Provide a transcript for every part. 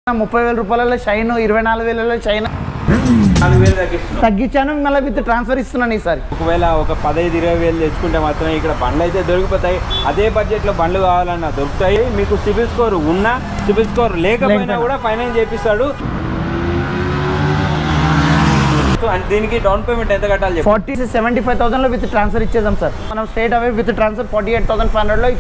ముప్పై వేల రూపాయలలో షైన్ ఇరవై నాలుగు వేలలో షైన్ నాలుగు వేలు తగ్గిస్తున్నాం తగ్గించాను మళ్ళీ విత్ ట్రాన్స్ఫర్ ఇస్తున్నాను ఈసారి ఒకవేళ ఒక పదహైదు ఇరవై వేలు తెచ్చుకుంటే మాత్రం ఇక్కడ బండ్లు అయితే దొరికిపోతాయి అదే బడ్జెట్లో బండ్లు కావాలన్నా దొరుకుతాయి మీకు సిబిల్ స్కోర్ ఉన్నా సిబిల్ స్కోర్ లేకపోయినా లేకపోయినా. కూడా ఫైనాన్స్ చేపిస్తాడు సో అండ్ దీనికి డౌన్ పేమెంట్ ఎంత కట్టాలి చెప్పు ఫార్టీ సెవెంటీ ఫైవ్ థౌసండ్లో విత్ ట్రాన్స్ఫర్ ఇచ్చేద్దాం సార్ మనం straight away with transfer forty eight thousand five హండ్రెడ్లో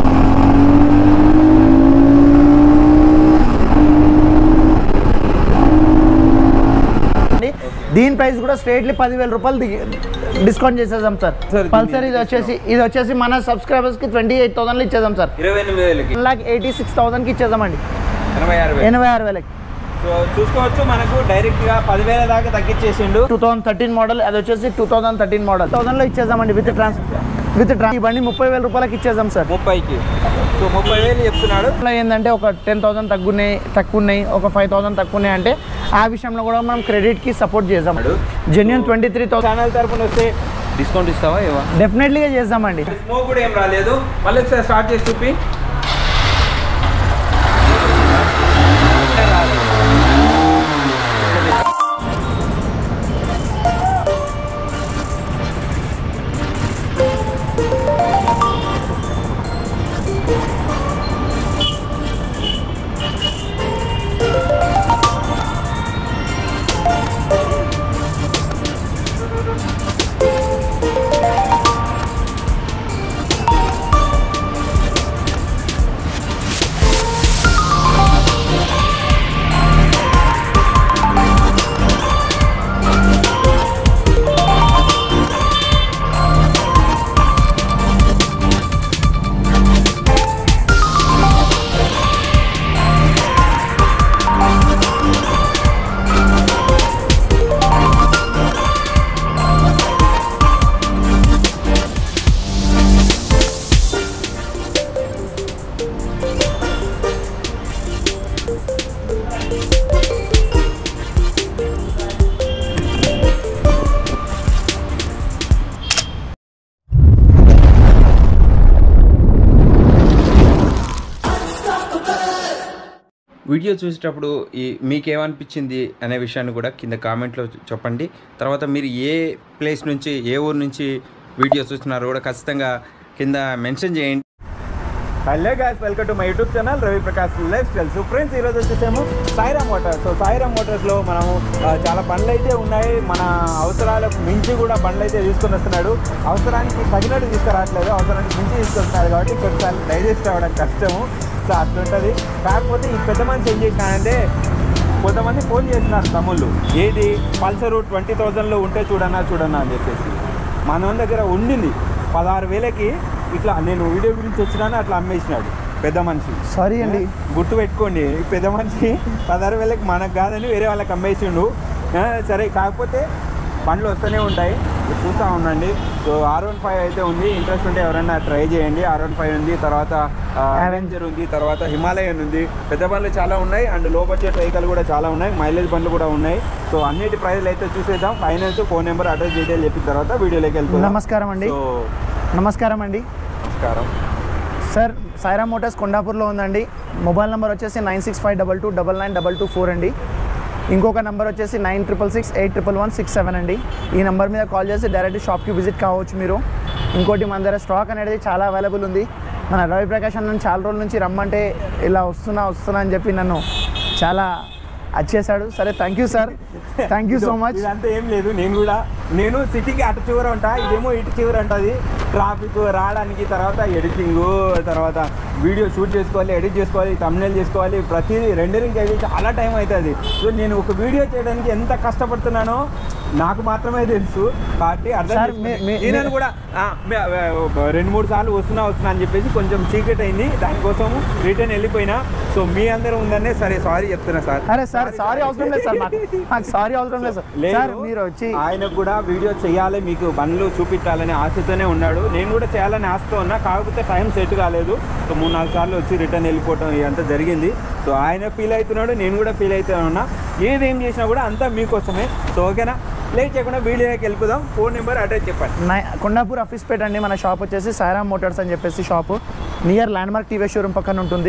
దీని ప్రైస్ కూడా స్ట్రేట్లీ పదివేల రూపాయలు దిగి డిస్కౌంట్ చేసేద్దాం సార్ Sir, దీన్ని పల్సర్ ఇది వచ్చేసి ఇది వచ్చేసి మన సబ్స్క్రైబర్స్కి ట్వంటీ ఎయిట్ థౌసండ్లో ఇచ్చేద్దాం సార్ ఇరవై ఎనిమిది వేలకి వన్ లాక్ ఎయిటీ సిక్స్ థౌసండ్కి ఇచ్చేద్దామండి ఎనభై ఆరు వేలు ఎనభై ఆరు వేలకి సో చూసుకోవచ్చు మనకు డైరెక్ట్గా పదివేల దాకా తగ్గించేసిండు టూ థౌసండ్ థర్టీన్ మోడల్ అది వచ్చేసి టూ థౌసండ్ థర్టీన్ మోడల్ థౌసండ్లో ఇచ్చేద్దామండి విత్ ట్రాన్స్ విత్ ట్రాన్స్ ఈ బండి ముప్పై వేల రూపాయలకి ఇచ్చేద్దాం సార్ ముప్పైకి సో ముప్పై వేలు చెప్తున్నాడు ఇందులో ఏంటంటే ఒక టెన్ థౌసండ్ తగ్గున్నాయి తక్కువ ఉన్నాయి ఒక ఫైవ్ థౌసండ్ తక్కువ ఉన్నాయి అంటే ఆ విషయంలో కూడా మనం క్రెడిట్కి సపోర్ట్ చేద్దాం genuine twenty three thousand channel తరపున వస్తే డిస్కౌంట్ ఇస్తావా ఏవా డెఫినెట్లీగా చేద్దామండి స్మోక్ కూడా ఏం రాలేదు మళ్ళీ ఒకసారి స్టార్ట్ చేసి చూపి వీడియో చూసేటప్పుడు ఈ మీకేమనిపించింది అనే విషయాన్ని కూడా కింద కామెంట్లో చెప్పండి తర్వాత మీరు ఏ ప్లేస్ నుంచి ఏ ఊరు నుంచి వీడియో చూస్తున్నారో కూడా ఖచ్చితంగా కింద మెన్షన్ చేయండి hello guys welcome to my YouTube channel Ravi Prakash lifestyle so friends ఈరోజు వచ్చేసాము సాయిరామ్ మోటార్స్ సో సాయిరామ్ మోటార్స్లో మనము ఆ, చాలా బండ్లు అయితే ఉన్నాయి మన అవసరాలకు మించి కూడా బండ్లు అయితే తీసుకొని వస్తున్నాడు అవసరానికి తగినట్టు తీసుకురావట్లేదు అవసరానికి మించి తీసుకొస్తున్నారు కాబట్టి కొన్నిసార్లు డైజెస్ట్ అవ్వడం కష్టము సో అట్లుంటుంది కాకపోతే ఈ పెద్ద మనిషి ఏం చేసినాడంటే కొంతమంది ఫోన్ చేస్తున్నారు తమ్ముళ్ళు ఏది పల్సరు ట్వంటీ థౌజండ్లో ఉంటే చూడన్నా చూడన్నా అని చెప్పేసి మన దగ్గర ఉండింది పదహారు వేలకి ఇట్లా నేను వీడియో గురించి వచ్చినాను అట్లా అమ్మేసినాడు పెద్ద మనిషి సారీ అండి గుర్తు పెట్టుకోండి ఈ పెద్ద మనిషి పదహారు వేలకి మనకు కాదని వేరే వాళ్ళకి అమ్మేసిండు ఆ, సరే కాకపోతే బండ్లు వస్తూనే ఉంటాయి మీరు చూస్తూ ఉండండి సో ఆర్ వన్ ఫైవ్ అయితే ఉంది ఇంట్రెస్ట్ ఉంటే ఎవరైనా ట్రై చేయండి ఆర్ వన్ ఫైవ్ ఉంది తర్వాత అవెంజర్ ఉంది తర్వాత హిమాలయన్ ఉంది పెద్ద బండ్లు చాలా ఉన్నాయి అండ్ లో బడ్జెట్ వెహికల్ కూడా చాలా ఉన్నాయి మైలేజ్ బండ్లు కూడా ఉన్నాయి సో అన్నిటి ప్రైజ్లు అయితే చూసేద్దాం finance phone number address detail చెప్పిన తర్వాత వీడియోలోకి వెళ్తాం నమస్కారం అండి సో నమస్కారం అండి నమస్కారం సార్ సాయిరామ్ మోటార్స్ కొండాపూర్లో ఉందండి మొబైల్ నెంబర్ వచ్చేసి nine six five double two double nine double two four అండి ఇంకొక నెంబర్ వచ్చేసి nine triple six eight triple one six seven అండి ఈ నెంబర్ మీద కాల్ చేసి డైరెక్ట్ షాప్కి విజిట్ కావచ్చు మీరు ఇంకోటి మన దగ్గర స్టాక్ అనేది చాలా అవైలబుల్ ఉంది మన రవి ప్రకాష్ అన్న చాలా రోజుల నుంచి రమ్మంటే ఇలా వస్తున్నా వస్తున్నా అని చెప్పి నన్ను చాలా వచ్చేసాడు సరే thank you sir thank you so much ఇదంతా ఏం లేదు నేను కూడా నేను సిటీకి అటు చివర ఉంటా ఇదేమో ఇటు చివర ఉంటుంది ట్రాఫిక్ రావడానికి తర్వాత ఎడిటింగ్ తర్వాత వీడియో షూట్ చేసుకోవాలి ఎడిట్ చేసుకోవాలి తమ్నేల్ చేసుకోవాలి ప్రతిదీ రెండరింగ్ అయితే చాలా టైం అవుతుంది సో నేను ఒక వీడియో చేయడానికి ఎంత కష్టపడుతున్నానో నాకు మాత్రమే తెలుసు కాబట్టి అర్థం సార్, చేసుకోండి. మీ- మీ- నేను కూడా ఆ, మే- ఆ, రెండు మూడు సార్లు వస్తున్నా వస్తున్నా అని చెప్పేసి కొంచెం సీక్రెట్ అయింది దానికోసం రిటర్న్ వెళ్ళిపోయినా సో మీ అందరూ ఉందనే సరే సారీ చెప్తున్నా సార్ అరే సార్ సారీ అవసరం లేదు సార్ నాకు నాకు సారీ అవసరం లేదు సార్ లేదు. సార్ మీరు వచ్చి ఆయనకు కూడా వీడియో చేయాలి మీకు బండ్లు చూపించాలని ఆశతోనే ఉన్నాడు నేను కూడా చేయాలని ఆశతో ఉన్నా కాకపోతే టైం సెట్ కాలేదు సో మూడు నాలుగు సార్లు వచ్చి రిటర్న్ వెళ్ళిపోవటం ఇదంతా జరిగింది సో ఆయన ఫీల్ అవుతున్నాడు నేను కూడా ఫీల్ అవుతూనే ఉన్నా ఏదేం చేసినా కూడా అంతా మీకోసమే సో ఓకేనా లేట్ చేయకుండా వీడియోకి వెళ్ళిపోదాం ఫోన్ నెంబర్ అడ్రస్ చెప్పండి నై- కొండాపూర్ ఆఫీస్ పేట అండి మన షాప్ వచ్చేసి సాయిరామ్ మోటార్స్ అని చెప్పేసి shop near landmark TV showroom పక్కన ఉంటుంది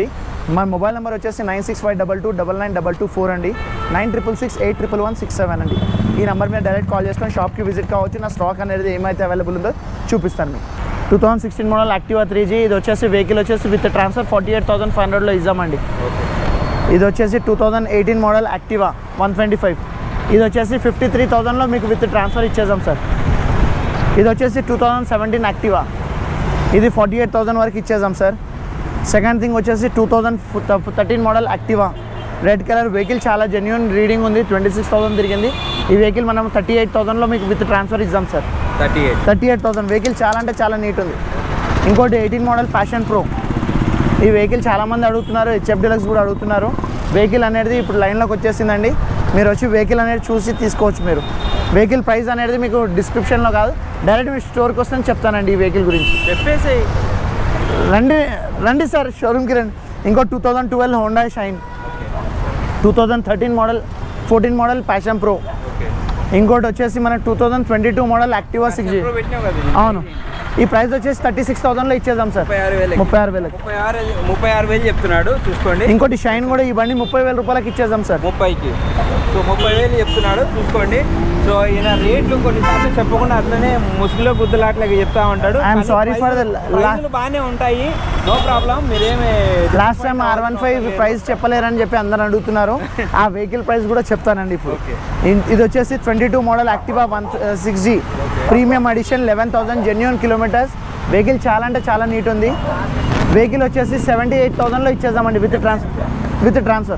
మా మొబైల్ నెంబర్ వచ్చేసి nine six five double two double nine double two four అండి nine triple six eight triple one six seven అండి ఈ నెంబర్ మీద డైరెక్ట్ కాల్ చేసుకొని షాప్కి విజిట్ కావచ్చు నా స్టాక్ అనేది ఏమైతే అవైలబుల్ ఉందో చూపిస్తాను మీకు two thousand sixteen model Activa three G ఇది వచ్చేసి వెహికల్ వచ్చేసి with transfer forty eight thousand five హండ్రెడ్లో ఇద్దామండి ఇది వచ్చేసి two thousand eighteen model Activa one twenty five ఇది వచ్చేసి ఫిఫ్టీ త్రీ థౌజండ్లో మీకు విత్ ట్రాన్స్ఫర్ ఇచ్చేద్దాం సార్ ఇది వచ్చేసి టూ థౌజండ్ సెవెంటీన్ యాక్టివా ఇది ఫార్టీ ఎయిట్ థౌసండ్ వరకు ఇచ్చేద్దాం సార్ సెకండ్ థింగ్ వచ్చేసి two thousand thirteen model Activa red colour vehicle చాలా జెన్యున్ రీడింగ్ ఉంది ట్వంటీ సిక్స్ థౌసండ్ తిరిగింది ఈ వెహికల్ మనం థర్టీ ఎయిట్ థౌసండ్లో మీకు విత్ ట్రాన్స్ఫర్ ఇద్దాం sir thirty eight thirty eight thousand vehicle చాలా అంటే చాలా నీట్ ఉంది ఇంకోటి ఎయిటీన్ మోడల్ ప్యాషన్ ప్రో ఈ వెహికల్ చాలామంది అడుగుతున్నారు హెచ్ఎఫ్ డీలక్స్ కూడా అడుగుతున్నారు వెహికల్ అనేది ఇప్పుడు లైన్లోకి వచ్చేసిందండి మీరు వచ్చి వెహికల్ అనేది చూసి తీసుకోవచ్చు మీరు వెహికల్ ప్రైస్ అనేది మీకు డిస్క్రిప్షన్లో కాదు డైరెక్ట్ మీ స్టోర్కి వస్తే చెప్తానండి ఈ వెహికల్ గురించి చెప్పేసి రండి రండి సార్ షోరూమ్కి రండి ఇంకో two thousand twelve Honda Shine two thousand thirteen model fourteen model Passion Pro okay ఇంకోటి వచ్చేసి మన two thousand twenty two model Activa six G పెట్టినావు కదా ఇది. అవును ఈ ప్రైస్ వచ్చేసి థర్టీ సిక్స్ థౌసండ్లో ఇచ్చేద్దాం సార్ ముప్పై ఆరు వేలకి ముప్పై ఆరు వేలకి ముప్పై ఆరు ముప్పై ఆరు వేలు చెప్తున్నాడు చూసుకోండి ఇంకోటి షైన్ కూడా ఈ బండి ముప్పై వేల రూపాయలకి ఇచ్చేద్దాం సార్ ముప్పైకి సో ముప్పై వేలు చెప్తున్నాడు చూసుకోండి సో ఈయన రేట్లు కొన్నిసార్లు చెప్పకుండా అట్లనే ముసుగులో గుద్దులాట్లాగా చెప్తా ఉంటాడు I'm కానీ sorry for the ప్రైజులు- la- ప్రైజులు బాగానే ఉంటాయి నో ప్రాబ్లం మీరేమి last time R one five price చెప్పలేరని చెప్పి అందరు అడుగుతున్నారు ఆ వెహికల్ ప్రైస్ కూడా చెప్తానండి ఇప్పుడు Okay. ఇన్- ఇది వచ్చేసి twenty two model Activa one six G premium edition eleven thousand genuine kilometres vehicle చాలా అంటే చాలా నీట్ ఉంది వెహికల్ వచ్చేసి సెవెంటీ ఎయిట్ థౌసండ్లో ఇచ్చేద్దామండి with trans with transfer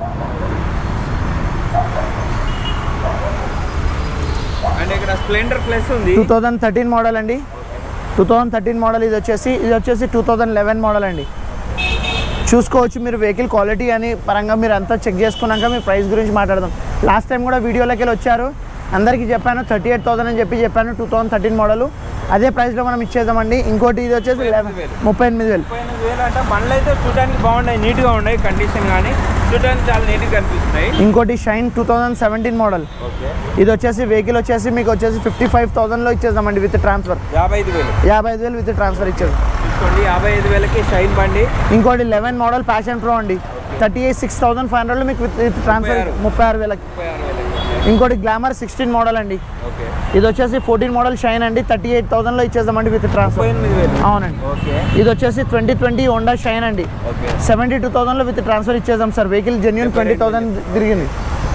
and ఇక్కడ స్ప్లెండర్ ప్లస్ ఉంది టూ థౌజండ్ థర్టీన్ మోడల్ అండి టూ థౌజండ్ థర్టీన్ మోడల్ ఇది వచ్చేసి ఇది వచ్చేసి టూ థౌజండ్ లెవెన్ మోడల్ అండి చూసుకోవచ్చు మీరు వెహికల్ క్వాలిటీ అని పరంగా మీరు అంతా చెక్ చేసుకున్నాక మీ ప్రైస్ గురించి మాట్లాడదాం లాస్ట్ టైం కూడా వీడియోలోకి వెళ్ళి వచ్చారు అందరికీ చెప్పాను థర్టీ ఎయిట్ థౌసండ్ అని చెప్పి చెప్పాను టూ థౌసండ్ థర్టీన్ మోడల్ అదే ప్రైస్లో మనం ఇచ్చేద్దామండి ఇంకోటి ఇది వచ్చేసి లెవెన్ ముప్పై ఎనిమిది వేలు ముప్పై ఎనిమిది వేలు అంటే బండ్లు అయితే చూడడానికి బాగున్నాయి నీట్గా ఉన్నాయి కండిషన్ కానీ చూడడానికి చాలా నీట్గా కనిపిస్తున్నాయి ఇంకోటి Shine two thousand seventeen model okay ఇది వచ్చేసి వెహికల్ వచ్చేసి మీకు వచ్చేసి ఫిఫ్టీ ఫైవ్ థౌసండ్లో ఇచ్చేద్దామండి విత్ ట్రాన్స్ఫర్ యాభై ఐదు వేలు యాభై ఐదు వేలు విత్ ట్రాన్స్ఫర్ ఇచ్చేది చూసుకోండి యాభై ఐదు వేలకి షైన్ బండి ఇంకోటి లెవెన్ మోడల్ ప్యాషన్ ప్రో అండి thirty eight six thousand five హండ్రెడ్లో మీకు విత్ విత్ ట్రాన్స్ఫర్ ఆరు. ముప్పై ఆరు వేలకి ముప్పై ఆరు వేలకి ఇంకోటి గ్లామర్ సిక్స్టీన్ మోడల్ అండి ఓకే ఇది వచ్చేసి ఫోర్టీన్ మోడల్ షైన్ అండి థర్టీ ఎయిట్ థౌసండ్లో ఇచ్చేద్దామండి విత్ ముప్పై ట్రాన్స్ఫర్ ఎనిమిది వేలు అవునండి ఓకే ఇది వచ్చేసి ట్వంటీ ట్వంటీ హోండా షైన్ అండి ఓకే సెవెంటీ టూ థౌసండ్లో విత్ ట్రాన్స్ఫర్ ఇచ్చేద్దాం sir vehicle genuine twenty thousand తిరిగింది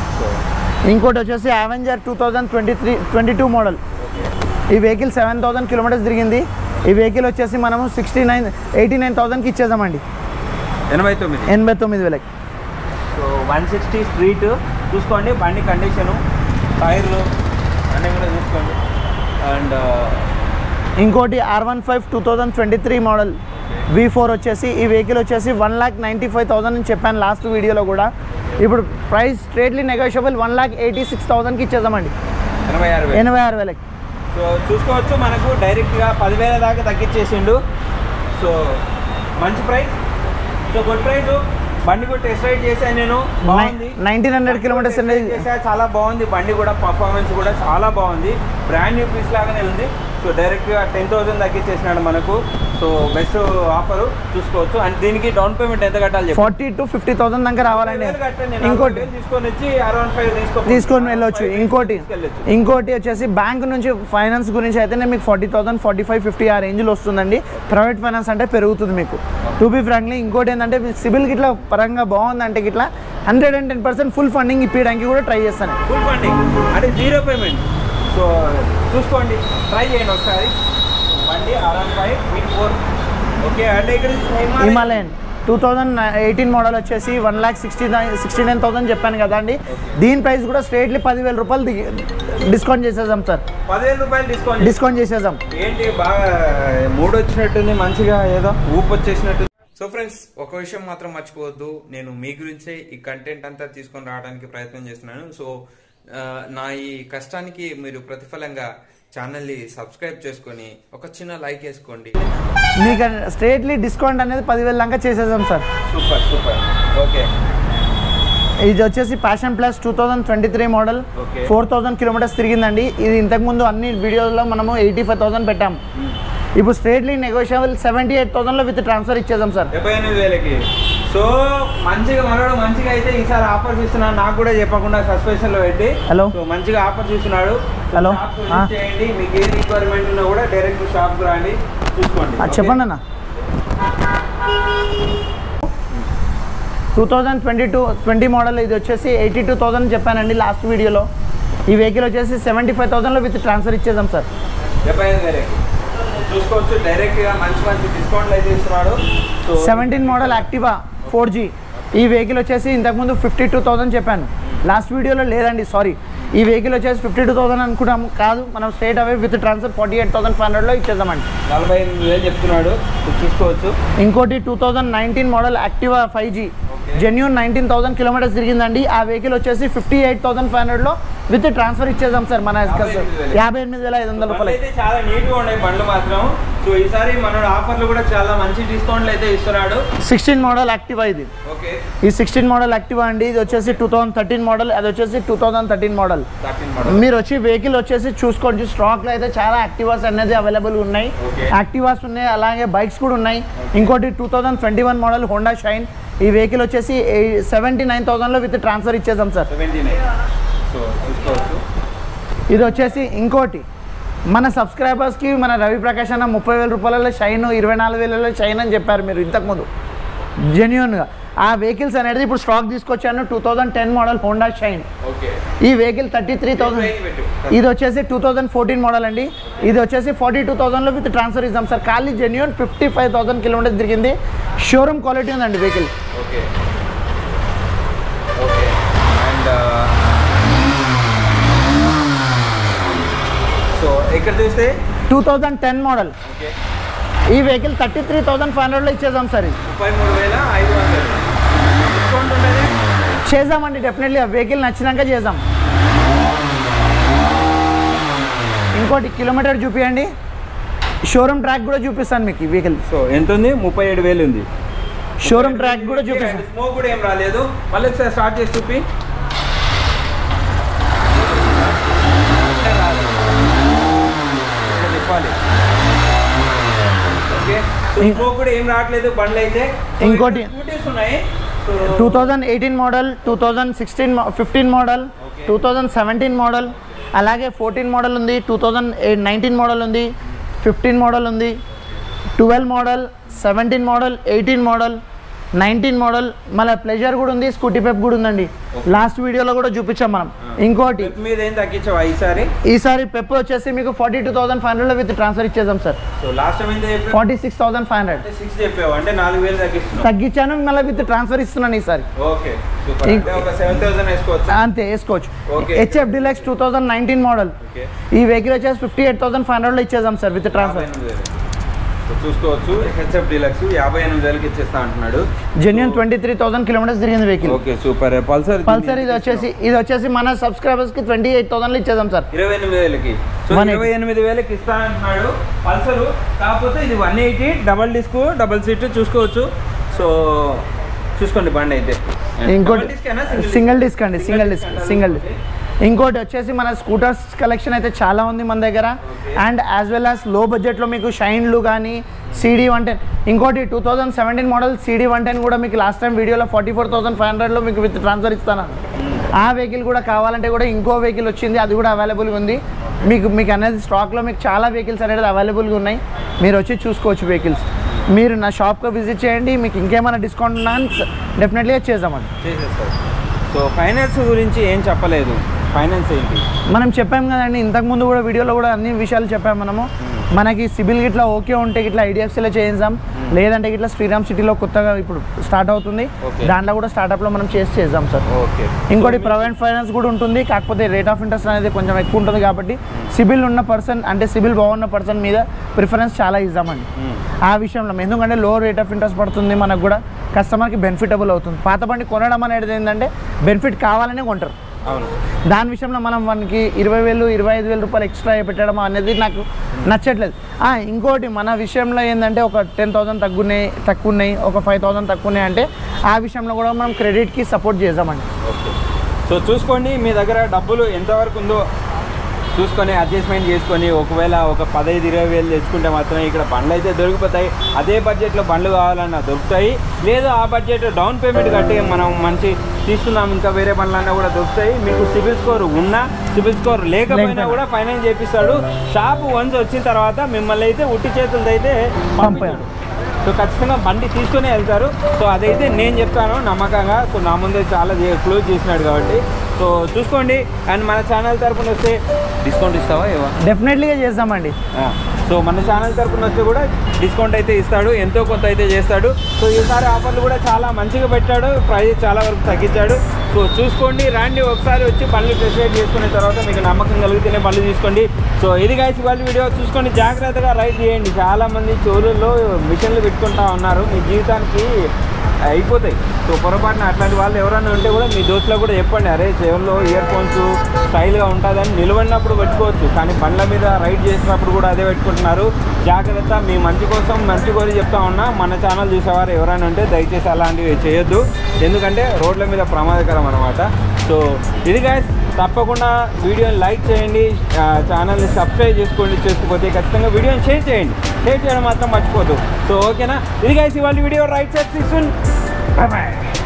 ఇంకోటి వచ్చేసి Avenger two thousand twenty three twenty two model ఈ వెహికల్ సెవెన్ థౌసండ్ కిలోమీటర్స్ తిరిగింది ఈ వెహికల్ వచ్చేసి మనము సిక్స్టీ నైన్ ఎయిటీ నైన్ థౌసండ్కి ఇచ్చేద్దామండి ఎనభై తొమ్మిది ఎనభై తొమ్మిది వేలకి సో వన్ సిక్స్టీ స్ట్రీట్ చూసుకోండి బండి కండిషను టైర్లు అన్నీ కూడా చూసుకోండి అండ్ ఇంకోటి R one five two thousand twenty three model V four వచ్చేసి ఈ వెహికల్ వచ్చేసి one lakh ninety five thousand అని చెప్పాను లాస్ట్ వీడియోలో కూడా ఇప్పుడు price straightly negotiable one lakh eighty six థౌసండ్కి ఇచ్చేద్దామండి ఎనభై ఆరు వేలు ఎనభై ఆరు వేలకి సో చూసుకోవచ్చు మనకు డైరెక్ట్గా పదివేల దాకా తగ్గించేసిండు సో మంచి ప్రైస్ సో గుడ్ ప్రైస్ బండి కూడా టెస్ట్ రైడ్ చేశాను నేను బాగుంది నైన్టీన్ హండ్రెడ్ కిలోమీటర్స్ Test అనేది ride చేశా, చాలా బాగుంది బండి కూడా పర్ఫార్మెన్స్ కూడా చాలా బాగుంది బ్రాండ్ న్యూ పీస్ లాగానే ఉంది సో డైరెక్ట్గా టెన్ థౌసండ్ తగ్గించేసినాడు మనకు సో బెస్ట్ ఆఫర్ చూసుకోవచ్చు అండ్ దీనికి డౌన్ పేమెంట్ ఎంత కట్టాలి చెప్పు ఫార్టీ టు ఫిఫ్టీ థౌసండ్ దాకా రావాలండి వేలు కట్టండి, ఇంకోటి నలభై వేలు తీసుకొని వచ్చి అరౌండ్ ఫైవ్ తీసుకో తీసుకొని వెళ్ళొచ్చు ఇంకోటి తీసుకెళ్ళొచ్చు. ఇంకోటి వచ్చేసి బ్యాంక్ నుంచి ఫైనాన్స్ గురించి అయితేనే మీకు forty thousand forty five fifty ఆ రేంజ్లో వస్తుందండి ప్రైవేట్ ఫైనాన్స్ అంటే పెరుగుతుంది మీకు టు బీ ఫ్రాంక్లీ ఇంకోటి ఏంటంటే సిబిల్ గిట్లా పరంగా బాగుందంటే గిట్లా hundred and ten percent full funding ఇప్పించడానికి కూడా ట్రై చేస్తాను ఫుల్ ఫండింగ్ అంటే జీరో పేమెంట్ సో చూసుకోండి ట్రై చేయండి ఒకసారి బండి around five week four okay అంటే ఇక్కడ Himalayan Himalayan two thousand eighteen model వచ్చేసి one lakh sixty nine sixty nine thousand చెప్పాను కదా అండి దీని ప్రైస్ కూడా స్ట్రేట్లీ పదివేల రూపాయలు దిగి డిస్కౌంట్ చేసేసాం సార్ పదివేల రూపాయలు డిస్కౌంట్ డిస్కౌంట్ చేసేసాం ఏంటి బాగా మూడు వచ్చినట్టుంది మంచిగా ఏదో ఊపు వచ్చేసినట్టు సో ఫ్రెండ్స్ ఒక విషయం మాత్రం మర్చిపోవద్దు నేను మీ గురించే ఈ కంటెంట్ అంతా తీసుకొని రావడానికి ప్రయత్నం చేస్తున్నాను సో ఆ, నా ఈ కష్టానికి మీరు ప్రతిఫలంగా ఛానల్ని సబ్స్క్రైబ్ చేసుకొని ఒక చిన్న లైక్ వేసుకోండి మీకు స్ట్రేట్లీ డిస్కౌంట్ అనేది పదివేల దాకా చేసేసాం సార్ సూపర్ సూపర్ ఓకే ఇది వచ్చేసి Passion plus two thousand twenty three model Okay. Four thousand kilometres తిరిగిందండి ఇది ఇంతకుముందు అన్ని వీడియోలో మనము ఎయిటీ ఫైవ్ థౌసండ్ పెట్టాం ఇప్పుడు స్ట్రేట్లీ నెగోషియబుల్ సెవెంటీ ఎయిట్ థౌసండ్లో విత్ ట్రాన్స్ఫర్ ఇచ్చేసాం సార్ డెబ్బై ఎనిమిది వేలకి సో మంచిగా మనోడు మంచిగా అయితే ఈసారి ఆఫర్స్ ఇస్తున్నాడు నాకు కూడా చెప్పకుండా సస్పెన్షన్ లో పెట్టి హలో. సో మంచిగా ఆఫర్స్ ఇస్తున్నాడు సో హలో. షాప్ కు ఆ. విజిట్ చేయండి మీకు ఏ రిక్వైర్మెంట్ ఉన్నా కూడా డైరెక్ట్ షాప్ కు రండి చూసుకోండి ఆ, ఓకే? చెప్పండి అన్న two thousand twenty two twenty model ఇది వచ్చేసి ఎయిటీ టూ థౌసండ్ చెప్పానండి లాస్ట్ వీడియోలో ఈ వెహికల్ వచ్చేసి సెవెంటీ ఫైవ్ థౌసండ్లో విత్ ట్రాన్స్ఫర్ ఇచ్చేద్దాం సార్ డెబ్బై ఐదు వేలకి చూసుకోవచ్చు డైరెక్ట్ గా మంచి మంచి డిస్కౌంట్లు అయితే ఇస్తున్నాడు so seventeen model Activa four G ఈ వెహికల్ వచ్చేసి ఇంతకుముందు ఫిఫ్టీ టూ థౌసండ్ చెప్పాను లాస్ట్ వీడియోలో లేదండి సారీ ఈ వెహికల్ వచ్చేసి ఫిఫ్టీ టూ థౌసండ్ అనుకుంటాము కాదు మనం straight away with transfer forty eight thousand five హండ్రెడ్లో ఇచ్చేద్దామండి నలభై ఎనిమిది వేలు చెప్తున్నాడు సో చూసుకోవచ్చు ఇంకోటి two thousand nineteen model Activa five G genuine nineteen thousand kilometres తిరిగిందండి ఆ వెహికల్ వచ్చేసి ఫిఫ్టీ ఎయిట్ థౌసండ్ ఫైవ్ హండ్రెడ్లో విత్ ట్రాన్స్ఫర్ ఇచ్చేద్దాం సార్ మన యాభై ఎనిమిది వేలు. యాభై ఎనిమిది వేల ఐదు వందల బండ్లు రూపాయలు అయితే చాలా నీట్ గా ఉన్నాయి బండ్లు మాత్రం సో ఈసారి మన ఆఫర్లు కూడా చాలా మంచి డిస్కౌంట్లు అయితే ఇస్తున్నాడు సిక్స్టీన్ మోడల్ యాక్టివా ఇది ఓకే ఈ సిక్స్టీన్ మోడల్ యాక్టివా అండి ఇది వచ్చేసి టూ థౌసండ్ థర్టీన్ మోడల్ అది వచ్చేసి two thousand thirteen model thirteen model మీరు వచ్చి వెహికల్ వచ్చేసి చూసుకోండి స్టాక్లో అయితే చాలా యాక్టివాస్ అనేది అవైలబుల్ ఉన్నాయి Okay. యాక్టివాస్ ఉన్నాయి అలాగే బైక్స్ కూడా ఉన్నాయి ఇంకోటి two thousand twenty one model Honda Shine ఈ వెహికల్ వచ్చేసి సెవెంటీ నైన్ థౌసండ్లో విత్ ట్రాన్స్ఫర్ ఇచ్చేద్దాం సార్ సెవెంటీ నైన్ సో చూసుకోవచ్చు ఇది వచ్చేసి ఇంకోటి మన సబ్స్క్రైబర్స్కి మన రవి ప్రకాష్ అన్న ముప్పై వేల రూపాయలలో షైన్ ఇరవై నాలుగు వేలలో షైన్ అని చెప్పారు మీరు ఇంతకుముందు జెన్యున్గా ఆ వెహికల్స్ అనేది ఇప్పుడు స్టాక్ తీసుకొచ్చాను two thousand ten model Honda Shine okay ఈ వెహికల్ థర్టీ త్రీ థౌసండ్ ఇది వచ్చేసి టూ థౌజండ్ ఫోర్టీన్ మోడల్ అండి ఇది వచ్చేసి ఫార్టీ టూ థౌసండ్లో విత్ ట్రాన్స్ఫర్ ఇద్దాం సార్ ఖాళీ genuine fifty five thousand kilometres తిరిగింది షోరూమ్ క్వాలిటీ ఉందండి vehicle okay okay and so ఇక్కడ చూస్తే two thousand ten model okay ఈ vehicle thirty three thousand five హండ్రెడ్లో ఇచ్చేద్దాం సార్ ఇది ముప్పై మూడు వేల ఐదు వందలు డిస్కౌంట్ ఉండేది చేద్దామండి డెఫినెట్లీ ఆ వెహికల్ నచ్చినాక చేద్దాం ఇంకోటి కిలోమీటర్ చూపించండి షోరూమ్ ట్రాక్ కూడా చూపిస్తాను మీకు ఈ వెహికల్ సో ఎంత ఉంది ముప్పై ఏడు వేలు ఉంది షోరూమ్ ట్రాక్ కూడా చూపిస్తాను స్మోక్ కూడా ఏం రాలేదు మళ్ళీ ఒకసారి స్టార్ట్ చేసి చూపి ఇట్లా తిప్పాలి ఓకే సో ఇం- స్మోక్ కూడా ఏం రావట్లేదు బండ్లు అయితే సో ఇంకోటి- ఇక్కడ స్కూటీస్ ఉన్నాయి so two thousand eighteen model two thousand sixteen fifteen model Okay. Two thousand seventeen model అలాగే ఫోర్టీన్ మోడల్ ఉంది టూ థౌజండ్ నైన్టీన్ మోడల్ ఉంది ఫిఫ్టీన్ మోడల్ ఉంది twelve model seventeen model eighteen model nineteen model మళ్ళీ Pleasure కూడా ఉంది scooty Pep కూడా ఉందండి last వీడియోలో కూడా చూపించాం మనం ఇంకోటి పెప్ మీద ఏం తగ్గించావా ఈసారి ఈసారి పెప్ వచ్చేసి మీకు ఫార్టీ టూ థౌసండ్ ఫైవ్ హండ్రెడ్లో విత్ ట్రాన్స్ఫర్ ఇచ్చేద్దాం సార్ సో లాస్ట్ టైం ఎంత చెప్పావు forty six thousand five hundred అంటే సిక్స్ చెప్పావు అంటే నాలుగు వేలు తగ్గిస్తున్నావు తగ్గించాను మళ్ళీ విత్ ట్రాన్స్ఫర్ ఇస్తున్నాను ఈసారి ఓకే సూపర్ ఇంక- అంటే ఒక సెవెన్ థౌసండ్ వేసుకోవచ్చు అంతే వేసుకోవచ్చు Okay. HF deluxe two thousand nineteen model okay ఈ వెహికల్ వచ్చేసి ఫిఫ్టీ ఎయిట్ థౌసండ్ ఫైవ్ హండ్రెడ్లో ఇచ్చేద్దాం సార్ విత్ యాభై ట్రాన్స్ఫర్ ఎనిమిది వేలు. సో చూసుకోవచ్చు హెచ్ఎఫ్ డీలక్స్ యాభై ఎనిమిది వేలకి ఇచ్చేస్తా అంటున్నాడు genuine twenty three thousand kilometres తిరిగింది vehicle okay super Pulsar Pulsar ఇది వచ్చేసి ఇది వచ్చేసి మన సబ్స్క్రైబర్స్కి ట్వంటీ ఎయిట్ థౌసండ్లో ఇచ్చేద్దాం సార్ ఇరవై ఎనిమిది వేలకి సో One eighty. ఇరవై ఎనిమిది వేలకి ఇస్తానంటున్నాడు పల్సర్ కాకపోతే ఇది one eighty double disc double seat చూసుకోవచ్చు సో చూసుకోండి బండి అయితే ఇంకోటి Double disc ఏనా? Single single disc? డిస్క్ అండి సింగిల్ డిస్క్ సింగిల్ డిస్క్ ఇంకోటి వచ్చేసి మన స్కూటర్స్ కలెక్షన్ అయితే చాలా ఉంది మన దగ్గర Okay. And as well as low బడ్జెట్లో మీకు షైన్లు కానీ సిడీ వన్ టెన్ ఇంకోటి two thousand seventeen model CD one ten కూడా మీకు లాస్ట్ టైం వీడియోలో ఫార్టీ ఫోర్ థౌసండ్ ఫైవ్ హండ్రెడ్లో మీకు విత్ ట్రాన్స్ఫర్ ఇస్తాను ఆ వెహికల్ కూడా కావాలంటే కూడా ఇంకో వెహికల్ వచ్చింది అది కూడా అవైలబుల్గా ఉంది మీకు మీకు అనేది స్టాక్లో మీకు చాలా వెహికల్స్ అనేది అవైలబుల్గా ఉన్నాయి మీరు వచ్చి చూసుకోవచ్చు వెహికల్స్ మీరు నా షాప్కి విజిట్ చేయండి మీకు ఇంకేమైనా డిస్కౌంట్ ఉన్నా డెఫినెట్లీగా చేద్దామండి చేసేస్తారు సో ఫైనాన్స్ గురించి ఏం చెప్పలేదు ఫైనాన్స్ ఏంటి మనం చెప్పాం కదండి ఇంతకుముందు కూడా వీడియోలో కూడా అన్ని విషయాలు చెప్పాం మనము మనకి సిబిల్ గిట్లా ఓకే ఉంటే ఇట్లా ఐడిఎఫ్సీలో చేయించాం లేదంటే ఇట్లా శ్రీరామ్ సిటీలో కొత్తగా ఇప్పుడు స్టార్ట్ అవుతుంది Okay. దాంట్లో కూడా స్టార్ట్అప్లో మనం చేసి చేద్దాం సార్ ఓకే ఇంకోటి ప్రైవేట్ ఫైనాన్స్ కూడా ఉంటుంది కాకపోతే రేట్ ఆఫ్ ఇంట్రెస్ట్ అనేది కొంచెం ఎక్కువ ఉంటుంది కాబట్టి సిబిల్ ఉన్న పర్సన్ అంటే సిబిల్ బాగున్న పర్సన్ మీద ప్రిఫరెన్స్ చాలా ఇద్దామండి ఆ విషయంలో ఎందుకంటే లో రేట్ ఆఫ్ ఇంట్రెస్ట్ పడుతుంది మనకు కూడా కస్టమర్కి బెనిఫిటబుల్ అవుతుంది పాత బండి కొనడం అనేది ఏంటంటే బెనిఫిట్ కావాలనే కొంటారు అవును దాని విషయంలో మనం మనకి ఇరవై వేలు ఇరవై ఐదు వేల రూపాయలు ఎక్స్ట్రా పెట్టడం అనేది నాకు నచ్చట్లేదు ఆ, ఇంకోటి మన విషయంలో ఏంటంటే ఒక టెన్ థౌసండ్ తగ్గున్నాయి తక్కువ ఉన్నాయి ఒక ఫైవ్ థౌసండ్ తక్కువ ఉన్నాయి అంటే ఆ విషయంలో కూడా మనం క్రెడిట్కి సపోర్ట్ చేద్దామండి ఓకే సో చూసుకోండి మీ దగ్గర డబ్బులు ఎంతవరకు ఉందో చూసుకొని అడ్జస్ట్మెంట్ చేసుకొని ఒకవేళ ఒక పదహైదు ఇరవై వేలు తెచ్చుకుంటే మాత్రం ఇక్కడ బండ్లు అయితే దొరికిపోతాయి అదే బడ్జెట్లో బండ్లు కావాలన్నా దొరుకుతాయి లేదు ఆ బడ్జెట్ డౌన్ పేమెంట్ కట్టి మనం మంచి తీసుకుందాం ఇంకా వేరే బండ్లన్నా కూడా దొరుకుతాయి మీకు సిబిల్ స్కోర్ ఉన్నా సిబిల్ స్కోర్ లేకపోయినా లేకపోయినా. కూడా ఫైనాన్స్ చేపిస్తాడు షాప్ వన్స్ వచ్చిన తర్వాత మిమ్మల్ని అయితే ఉట్టి చేతులతో అయితే పంపించాడు సో ఖచ్చితంగా బండి తీసుకునే వెళ్తారు సో అదైతే నేను చెప్తాను నమ్మకంగా సో నా ముందే చాలా క్లోజ్ చేసినాడు కాబట్టి సో చూసుకోండి అండ్ మన ఛానల్ తరపున వస్తే డిస్కౌంట్ ఇస్తావా ఏవా డెఫినెట్లీగా చేద్దామండి ఆ, సో మన ఛానల్ తరపున వస్తే కూడా డిస్కౌంట్ అయితే ఇస్తాడు ఎంతో కొంత అయితే చేస్తాడు సో ఈసారి ఆఫర్లు కూడా చాలా మంచిగా పెట్టాడు ప్రైస్ చాలా వరకు తగ్గించాడు సో చూసుకోండి రండి ఒకసారి వచ్చి పళ్ళు టెస్ట్ చేసుకున్న తర్వాత మీకు నమ్మకం కలిగితేనే పళ్ళు తీసుకోండి సో ఇది కాసి వాళ్ళ వీడియో చూసుకోండి జాగ్రత్తగా రైడ్ చేయండి చాలామంది చోరుల్లో మిషన్లు పెట్టుకుంటా ఉన్నారు మీ జీవితానికి అయిపోతాయి సో పొరపాటున అట్లాంటి వాళ్ళు ఎవరైనా ఉంటే కూడా మీ దోస్తులకు కూడా చెప్పండి అరే చెవుల్లో ఇయర్ ఫోన్స్ స్టైల్గా ఉంటుందని నిలబడినప్పుడు పెట్టుకోవచ్చు కానీ బండ్ల మీద రైడ్ చేసినప్పుడు కూడా అదే పెట్టుకుంటున్నారు జాగ్రత్త మీ మంచి కోసం మంచి కోరి చెప్తా ఉన్నా మన ఛానల్ చూసేవారు ఎవరైనా ఉంటే దయచేసి అలాంటివి చేయొద్దు ఎందుకంటే రోడ్ల మీద ప్రమాదకరం అనమాట సో ఇది గాయస్ తప్పకుండా వీడియోని లైక్ చేయండి ఆ, ఛానల్ని సబ్స్క్రైబ్ చేసుకోండి చేసుకోకపోతే ఖచ్చితంగా వీడియోని షేర్ చేయండి షేర్ చేయడం మాత్రం మర్చిపోదు సో ఓకేనా ఇది గాయస్ ఇవాళ వీడియో రైట్ సైడ్ తీసుకుని బాయ్ బాయ్